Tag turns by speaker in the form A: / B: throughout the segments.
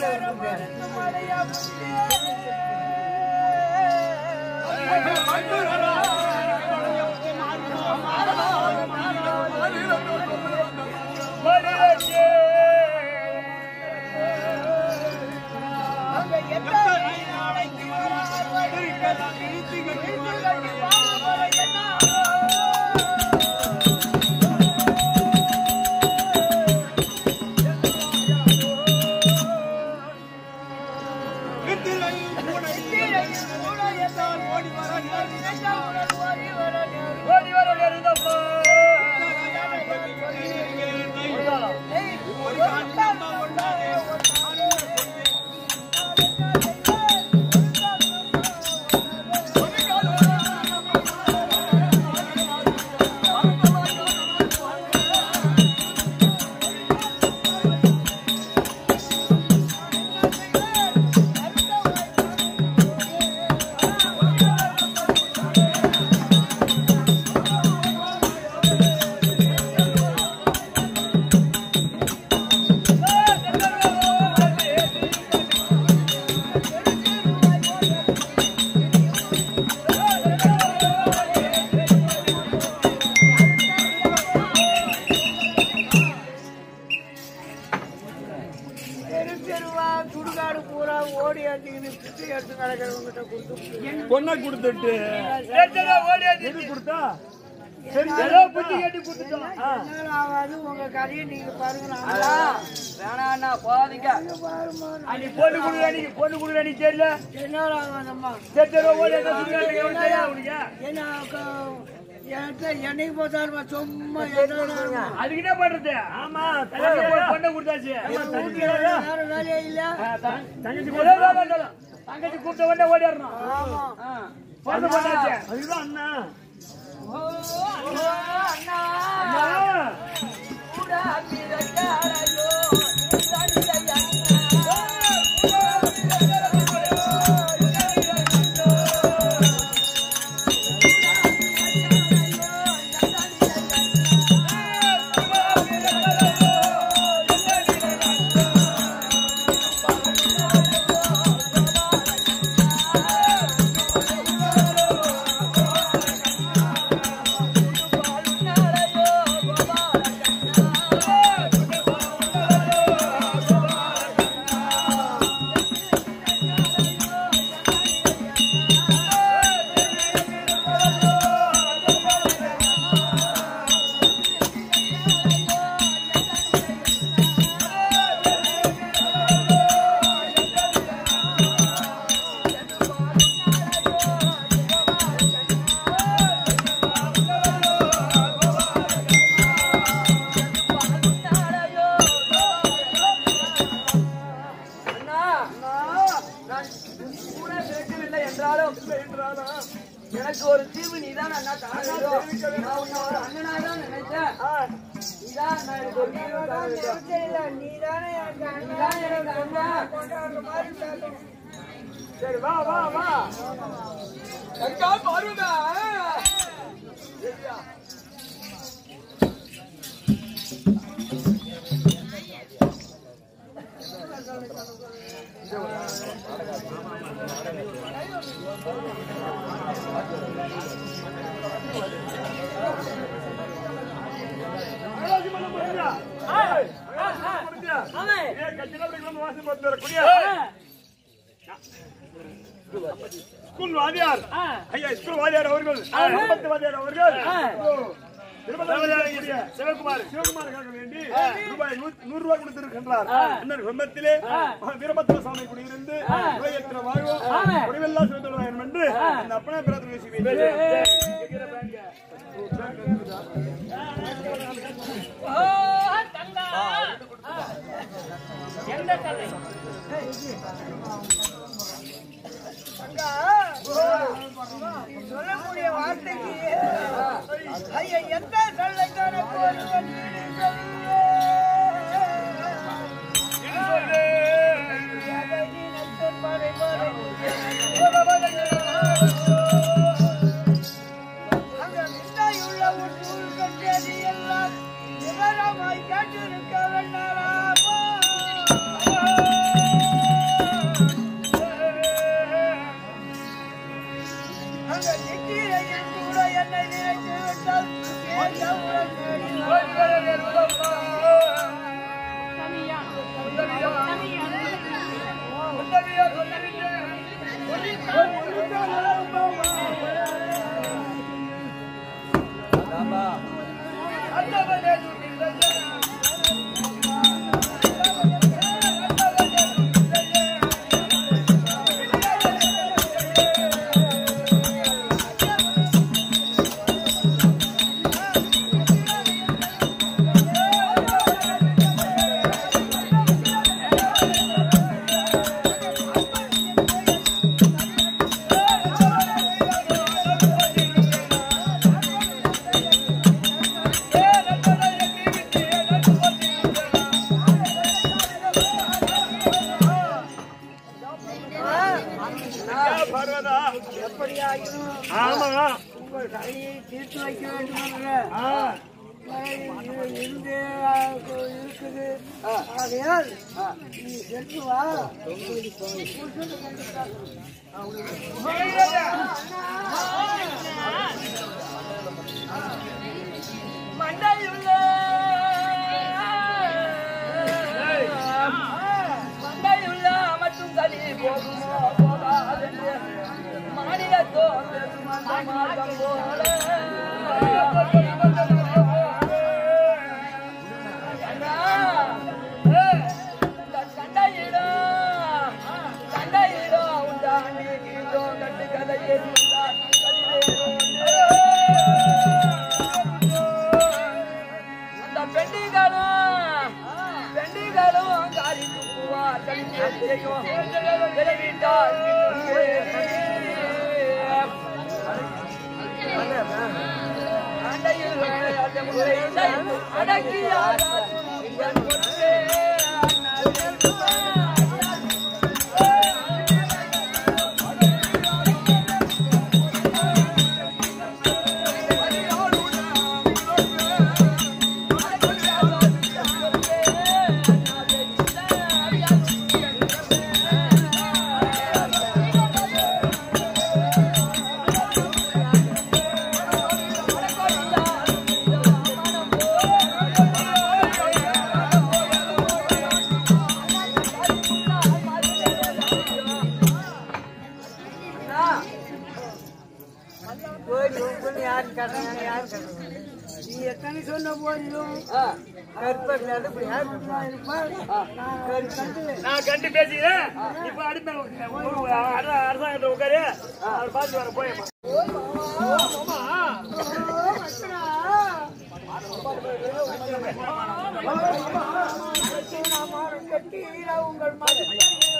A: ஓடி வர நேருதப்பா.
B: தெரு தெருவா சுடுகாடு பூரா ஓடி அடிச்சுக்கிட்டு பிச்சை எடுத்து கிடக்கிறவங்கிட்ட கொடுத்து
C: பொண்ணை கொடுத்துட்டு
A: ஏத்தடா, ஓடி
C: எது
A: அடிச்சு.
C: கொடுத்தா
A: ஏதோ புத்தி கேட்டு கொடுத்துட்டோம். ஆ.
B: என்ன ஆகாது உங்க கதையை நீங்க பாருங்க நான்
D: வேணாண்ணா போகாதீங்க
A: அன்னைக்கு பொண்ணு கொடுக்குற அன்னைக்கு பொண்ணு கொடுக்குற அன்னைக்கு தெரியல
B: என்ன ஆகாதம்மா
A: சரி, சரி, ஓடி அடிச்சு சுடுகாட்டுக்கு எவன் தெரியாது உனக்கு?
B: என்ன க- என்கிட்ட என்னைக்கு போட்டாருமா சும்மா எதனா
A: அதுக்கு என்ன பண்றது
C: ஆமா
A: பொண்ணை கொடு- பொண்ணை கொடுத்தாச்சு
B: வேற வேலையே இல்ல
C: தங்கச்சி
A: ஏதோ வேலை இருந்தாலும். தங்கச்சி கூப்பிட்ட உடனே ஓடிடணும்
B: ஆமா
A: பொண்ணு பண்ணாச்சு
C: அதுதான் அண்ணா
A: அம்மா.
D: அண்ணா நான் கூட பேசவில்லை என்றாலும் எனக்கு ஒரு தீர்வு நீதான் அண்ணா தர வேண்டும். நான் உன்னை ஒரு அண்ணனா தான் நினைச்சேன் நீதான் நான் எனக்கு ஒரு தீர்வு தர வேண்டும்.
B: நீதானே எனக்கு அண்ணன்.
D: நீதான் எனக்கு அண்ணா.
B: கொண்டாடுற மாதிரி பேசணும்.
D: சரி வா வா வா அக்கா பாருங்க
C: ஸ்கூல் வாத்தியார் ஐயா ஸ்கூல் வாத்தியார் அவர்கள் முப்பத்து வாத்தியார் அவர்கள் திருமணம் சிவகுமார் சிவகுமாருக்காக வேண்டி ரூபாய் நூ- நூறு ரூபாய் கொடுத்திருக்கின்றார் இன்னொரு சொந்தத்திலே வீரபத்திர சாமி குடியிருந்து நோயற்ற வாழ்வோம் குடிவெல்லாம் சிவத்தொழில் வேண்டும் என்று அந்த அப்பனா பிரார்த்தனை செய்வேன்
B: சொல்லக்கூடிய வார்த்தைக்கு ஐயா எந்த சொல்லைக்கான ஒருவன் நீ சொல்லு. எதை நீ நச்சன் பாறை பாறை. அங்க நிந்தையுள்ள உன் நூல் கட்டியது எல்லாம் விவரமாய் கேட்டிருக்க வேண்டாமா எப்படியாயினும்
C: ஆமா
B: உங்கள் தலையை தீர்த்து வைக்க வேண்டும் என்ற
C: ஆ,
B: இருந்து இருக்குது ஆகையால் நீ சென்று வா புருஷனை கண்டுட்டார்.
D: மண்டையுள்ள மண்டையுள்ள மற்றும் களி போகுமோ போகாதென்று மாநிலத்தோ பெருமந்த மார்க்கம் போல அண்ணா, இந்த சண்டையிடம் சண்டையிடம் உண்டாண்டி கீழோ கட்டு கதையை அந்த பெண்டிகளும் பெண்டிகளும் காரி துப்புவா தனியும் விளைவிட்டால் அண்டையில் அந்த முறை அடக்கியார்
B: போய் உங்களை யாரு கட்டுறாங்க யாரு கட்டுறாங்க நீ எத்தனை சொன்ன போதிலும் கற்பர் நடப்பு யார் இருப்பார் நான் கண்டு
C: நான் கண்டு பேசிக்கிறேன் இப்ப அடுத்த அரசாங்கத்தை உட்காரு அவர் பார்த்து வர போயமா
B: உங்கள் மதிப்பை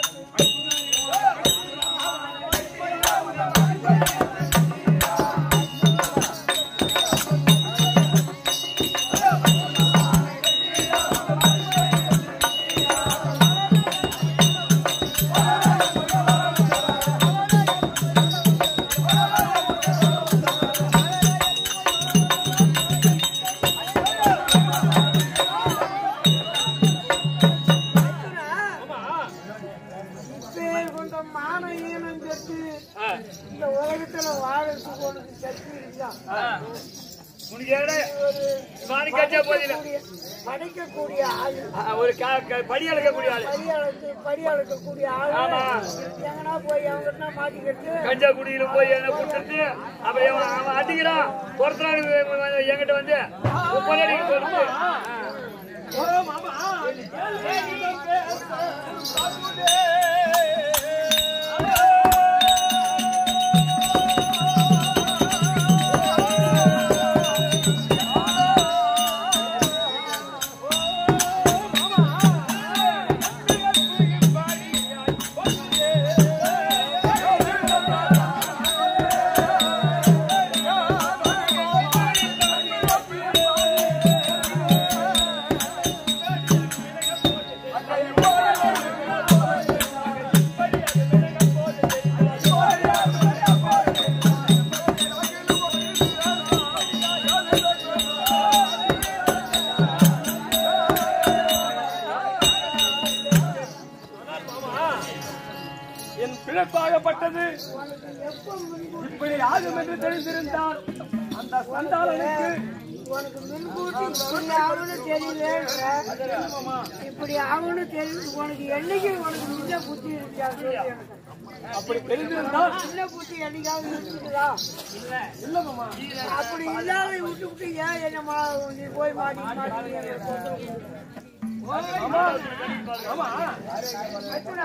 B: பேர் கொண்ட மான ஈனம் செத்து இந்த உலகத்துல வாழறதுக்கு உனக்கு சக்தி இருக்கா
C: உனக்கு ஏடா சுவாமி கட்சா போதில்லை
B: படைக்கக்கூடிய ஆள்
C: ஒரு க- க- படி அளக்கக்கூடிய ஆளு
B: படி அளக்கு படி அளக்கக்கூடிய ஆள்
C: ஆமா.
B: எங்கன்னா போய் அவங்கிட்ட மாட்டிக்கிட்டு
C: கஞ்சா குடியில போய் என்ன கொடுத்துட்டு அப்புறம் அவன் அவன் அடிக்கிறான் ஒருத்தர் என்கிட்ட வந்து முப்பது அடிக்கு சொல்லிட்டு
A: என் பிழைப்பாகப்பட்டது இப்படி ஆகும் என்று தெரிந்திருந்தால் அந்த சண்டாளனுக்கு
B: உனக்கு முன்கூட்டி இப்படி ஆகும்னு தெரியல இப்படி ஆகும்னு தெரிஞ்சு உனக்கு என்னைக்கு உனக்கு முன்ன புத்தி இருக்கா சொல்லு எனக்கு.
A: அப்படி தெரிந்திருந்தால்
B: முன்ன புத்தி என்னைக்காவது இருக்குதா அப்படி இல்லாத விட்டு விட்டு ஏன் என்ன மா- நீ போய் மாட்டி மாட்டி என்னை தொந்தரவு பண்ற? அர்ஜுனா,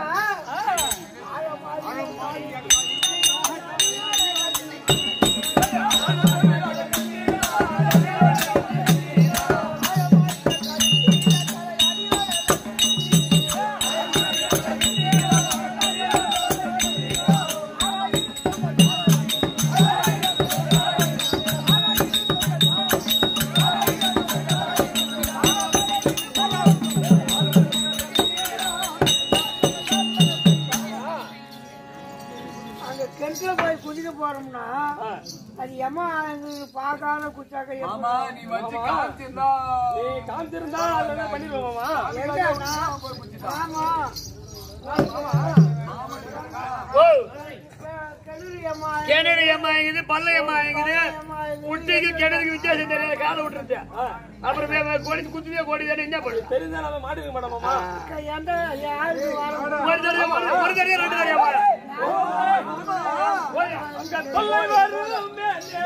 B: அங்க கிணத்துல போய் குதிக்க போறோம்னா அது எம்மா பார்க்காத குச்சாக்க
D: மாமா நீ வச்சு காமிச்சிருந்தா
C: நீ காமிச்சிருந்தா அதெல்லாம் பண்ணிடுவோம் மாமா
B: ஆமா
A: ஓ
B: கிணறு ஏமா
A: கிணறு ஏமா எங்குது பல்ல ஏமா எங்குது
B: ஏமா இது
A: குட்டிக்கு கிணறுக்கு வித்தியாசம் தெரியல காலை விட்டுருச்சு அப்புறம் வே- வே- கோடி குத்துவே கோடி தானே என்ன பண்ணுது
C: தெரிஞ்சா நம்ம மாட்டுக்க மாட்டோம் மாமா
B: எந்த யாருக்கு வர
A: ஒரு தடவை ஒரு- ஒரு தடவை ரெண்டு தடவை
C: அங்க தொல்லை வரும் மேலே.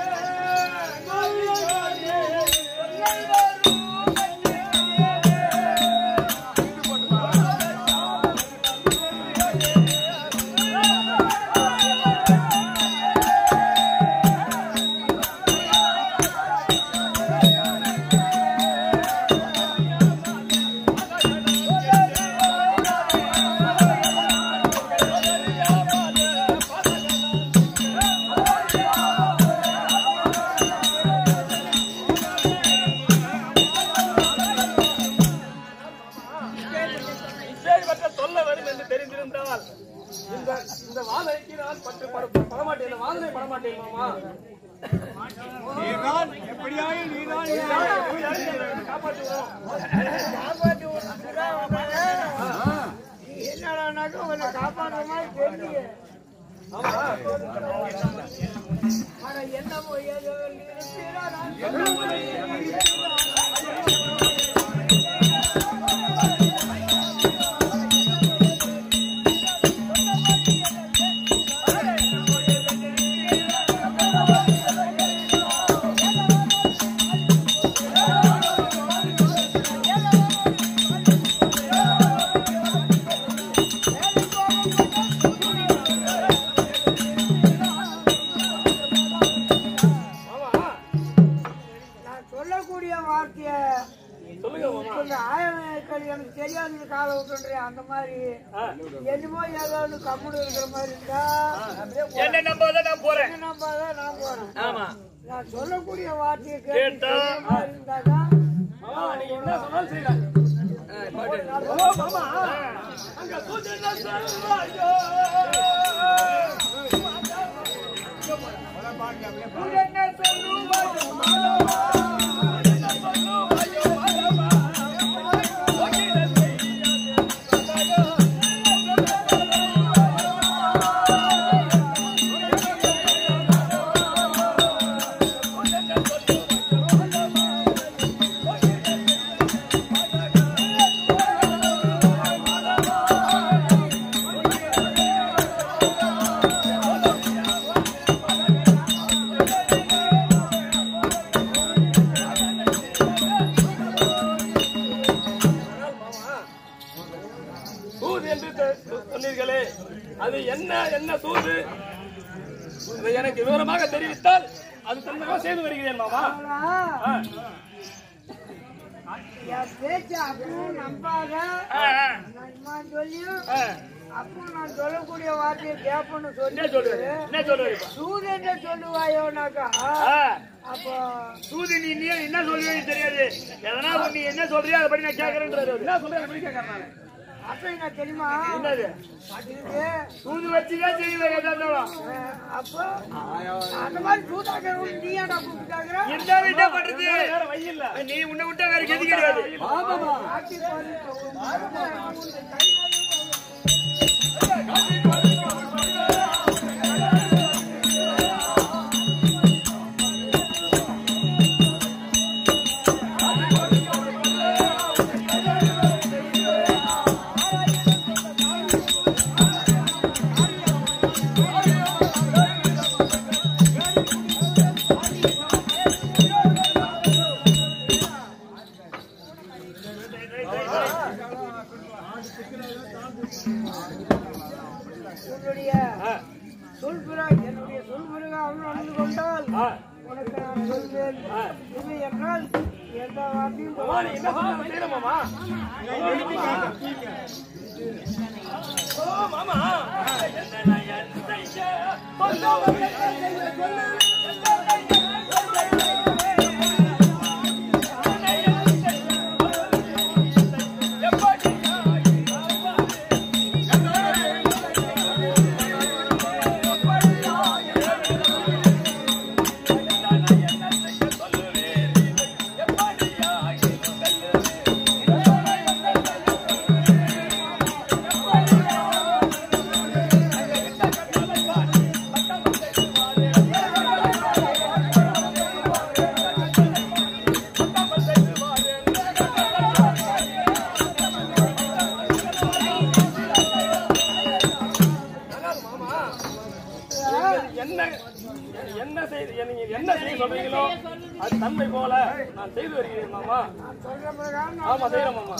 C: இப்பேற்பட்ட தொல்லை வரும் என்று தெரிந்திருந்தால் இந்த இந்த வாதனைக்கு நான் பட்டு பட- படமாட்டேன் இந்த வாதனை படமாட்டேன் மாமா
E: நீதான் எப்படியாவது நீதான்
C: காப்பாற்றுவோம்
B: காப்பாற்றி விட்டுதான் வந்தாங்க. நீ என்னடானாக்கா உன்னை காப்பாற்ற மாதிரி தெரியல ஆனா என்னமோ ஏதோ இருக்கிறா நான் நான் சொல்லக்கூடிய வார்த்தைய
C: சொல்லுங்க மாமா
B: கொஞ்சம் ஆயிரம் எனக்கு தெரியாத காலை விட்டுன்றேன் அந்த மாதிரி என்னமோ ஏதாவது கம்முடு இருக்கிற மாதிரி இருந்தா
A: என்ன நம்பாத நான் போறேன்
B: என்ன நம்பாதான் நான் போறேன்
A: ஆமா
B: நான் சொல்லக்கூடிய வார்த்தையை கேட்டு
A: கேட்டா?
B: செய்யற மாதிரி இருந்தாதான்
C: மாமா நீ என்ன சொன்னாலும் செய்யலாம் ஓ மாமா அங்க சூழ்நிலை செல்வாயோ தூது என்று சொ- சொன்னீர்களே அது என்ன என்ன தூது அதை எனக்கு விவரமாக தெரிவித்தால் அது தன்மையாக செய்து வருகிறேன் மாமா
B: ஆனா,
C: ஆ.
B: என் பேச்ச அப்பவும் நம்பாத
A: ஆ, ஆ.
B: நான் இம்மா சொல்லியும்
A: ஆ.
B: அப்போ நான் சொல்லக்கூடிய வார்த்தையை கேட்பேன்னு சொல்லி
A: என்ன சொல்லுவாரு என்ன சொல்லுவாரு இப்ப?
B: சூரியன் சொல்லுவாயோனாக்கா
A: ஆ.
B: அப்போ
A: சூதி நீ நீ என்ன சொல்லுவேன்னு தெரியாது எதனா ஒண்ணு நீ என்ன சொல்றியோ அதை படி நான் கேட்கறேன்றாரு அவரு.
C: என்ன சொல்றேன் எப்படி கேட்கறேன்
B: அப்ப என்ன தெரியுமா
A: என்னது
B: இது
A: சூது வச்சுதான் செய்வேன் எதா இருந்தாலும்
B: அஹ், அப்போ அந்த மாதிரி சூதாக்கிறவங்க நீ ஏன்டா கூப்பிட்டாங்கிற
A: இருந்தாலும் என்ன பண்றது
C: வேற வழி இல்ல
A: நீ உன்னை விட்டா வேற கதி கிடையாது
B: ஆட்சி பாரு. உன்னுடைய சொல்புற என்னுடைய சொல்புறக அவன் நடந்து கொண்டால் உனக்கு நான் சொல்வேன் இது என்றால் எந்த வார்த்தையும்
C: மாமா நீ என்ன சொன்னாலும் செய்யற மாமா ஓ மாமா என்ன என்ன செய்ய எப்படி
E: என்ன என்ன செய்து நீங்க என்ன செய்ய சொல்றீங்களோ அது தன்மை போல நான் செய்து வருகிறேன் மாமா
B: சொல்ற பிரகாரம்
E: ஆமா செய்யறேன் மாமா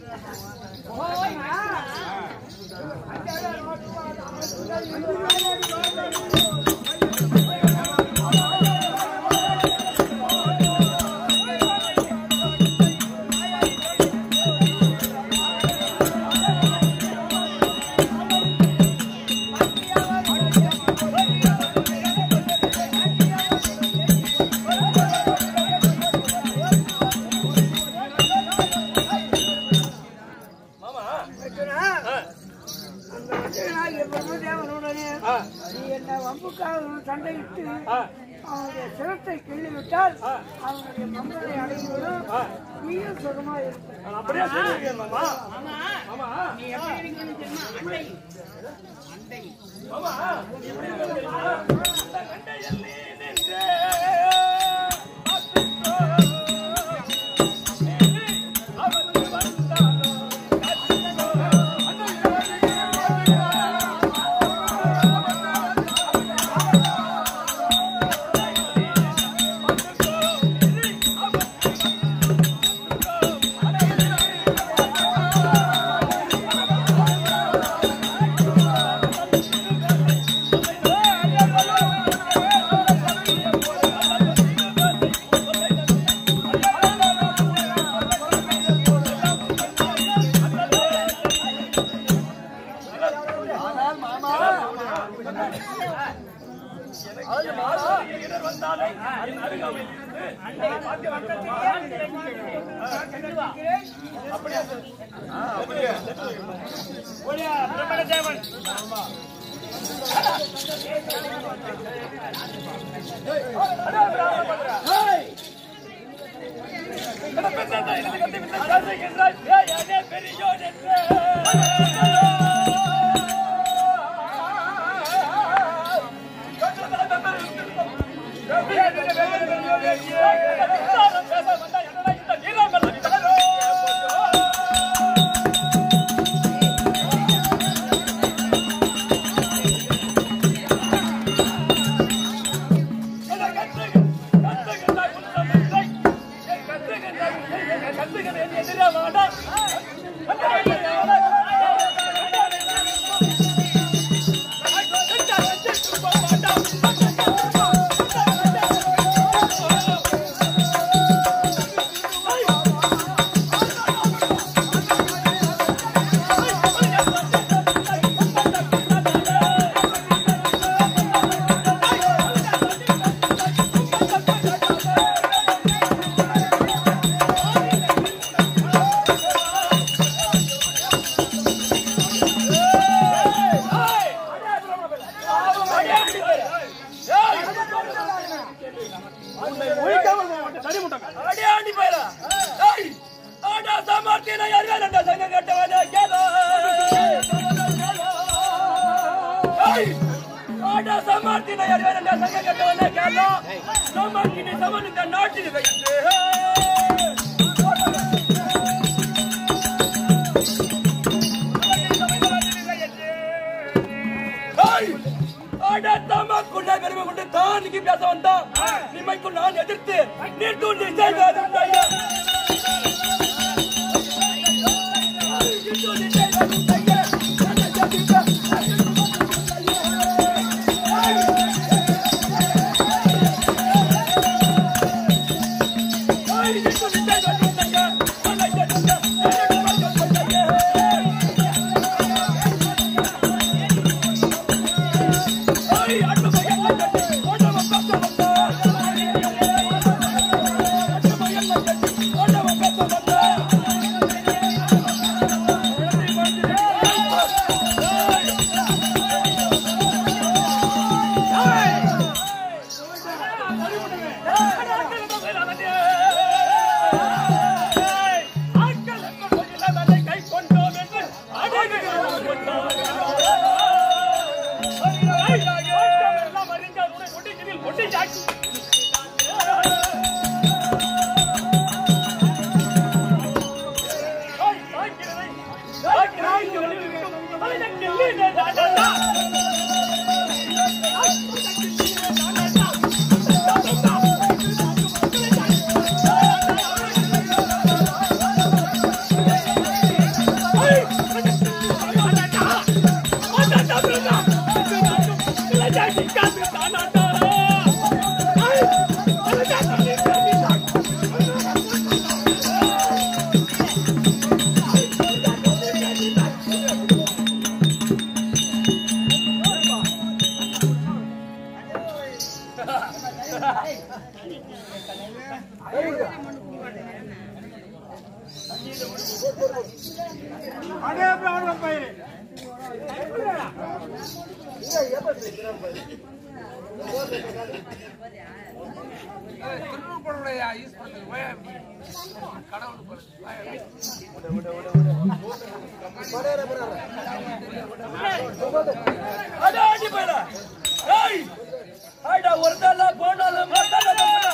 E: மாமா
B: வச்சுனா, அந்த வச்சுனா எப்பவுமே தேவனுடனே
E: ஆ,
B: நீ என்ன வம்புக்காக சண்டையிட்டு
E: ஆ,
B: அவனுடைய சிரத்தை கிள்ளி விட்டால் அவனுடைய மங்களை அடைந்துவிடும் நீயும் சுகமா இருப்ப
E: நான் அப்படியே செய்து வருகிறேன் மாமா மாமா மாமா எப்படி இருக்கு தெரியுமா? அந்த கண்டையில் நீ நின்றே, அத்தித்தோ, நீ அவனுக்கு வந்தாலோ, கத்தித்தோ, அந்த அதாவது மாணவர்கள் இடர் வந்தாலும் அதன் அருகாமையில் இருந்து பார்க்க வேண்டும் மாமா. அப்படியே
A: ஒளியா பிரபல தேவன்
E: அடியாண்டி போயிடா ஏய் ஆடா சமார்த்தின யார் வேற அந்த சங்க கட்டவன கேளோ ஏய் ஆடா சமார்த்தின யார் வேற அந்த சங்க கட்டவன கேளோ சமார்த்தின சமனுக்கு நாட்டில் வைத்து ஏய் ஆடா தமக்குள்ள பெருமை கொண்டு தான் நீங்க பேச வந்தான் நிமைக்குள் நான் எதிர்த்து நீ தூண்டி செய்வது உண்மையா? நீ தூண்டி செய்வது உண்மையா? என்னை ஜபிக்க, ஏய், நீ தூண்டி செய்வது உண்மையா? என்னை ஜபிக்க, என்னை ஜபிக்க உண்மையா? ஏய், அண்ணு பையன் கட்டி, ஓட்டவன் பக்கம் வந்தா. அண்ணு பையன் கட்டி, ஓட்டவன் பக்கம் வந்தா. Thank you. அடாடி போயில ஏய் ஆடா ஒரு தள்ள போனாலும் மத்தல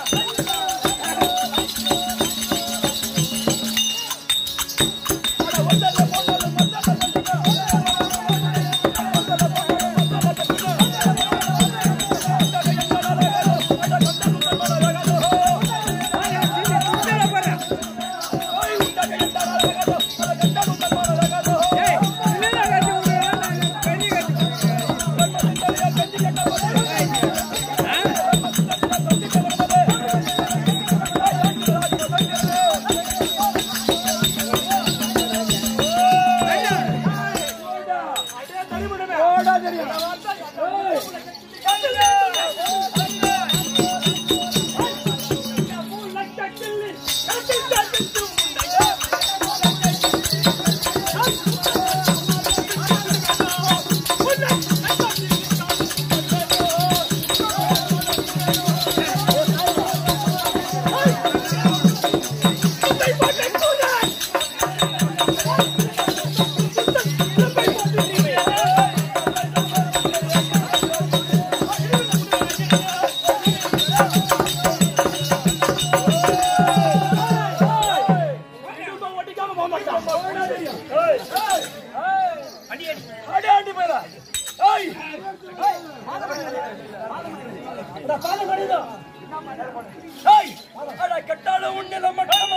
E: அடாடி போயில ஏய் ஏய் அட கெட்டாலும் உன்னில மட்டும்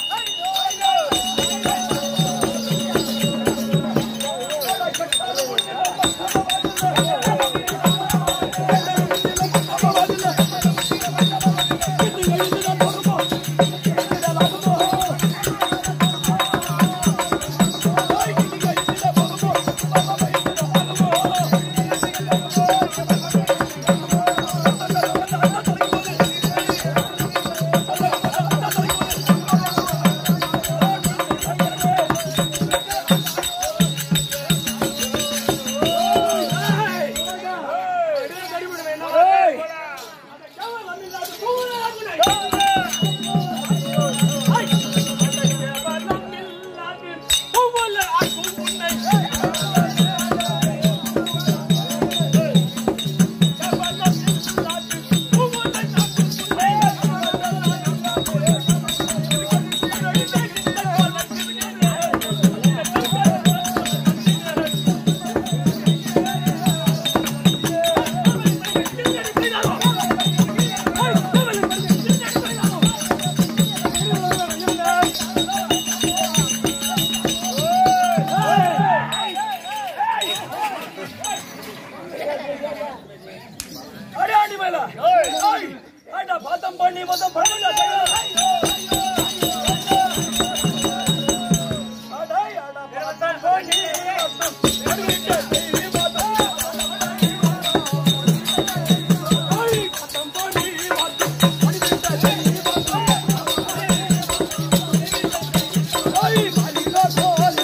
E: அடாடி மேல ஏய் அட பாதம் பண்ணி மதம் பண்ணுங்க அடாய் அட பாதம் பண்ணி மதம் பண்ணிட்டு செய்வி மதம் ஏய் பாதம் பண்ணி மதம் பண்ணிட்டு செய்வி மதம் ஏய் மாலிகா போல்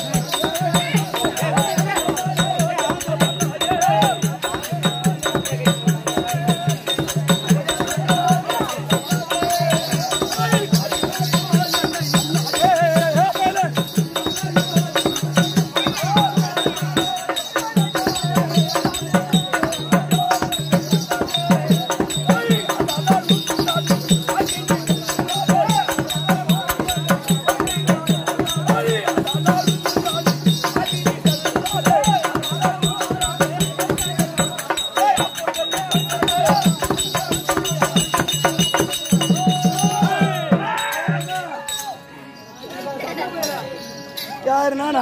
E: யாரு நானா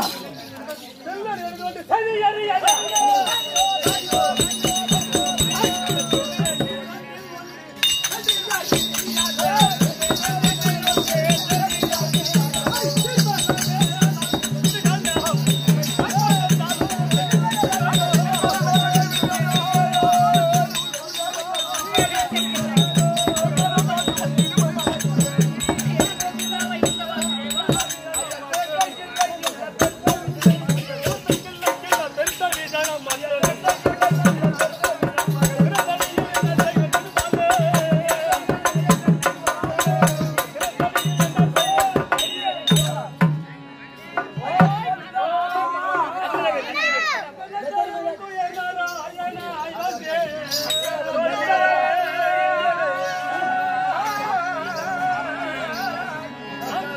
C: Thank you.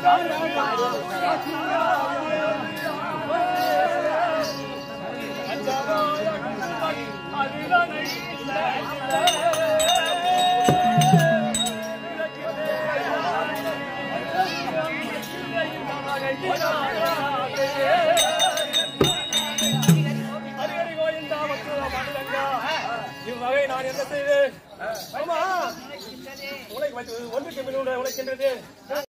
E: இவ்வகை நான் என்ன செய்வேன் ஆமா உனக்கு ஒன்றுக்கு பின் உழைக்கின்றது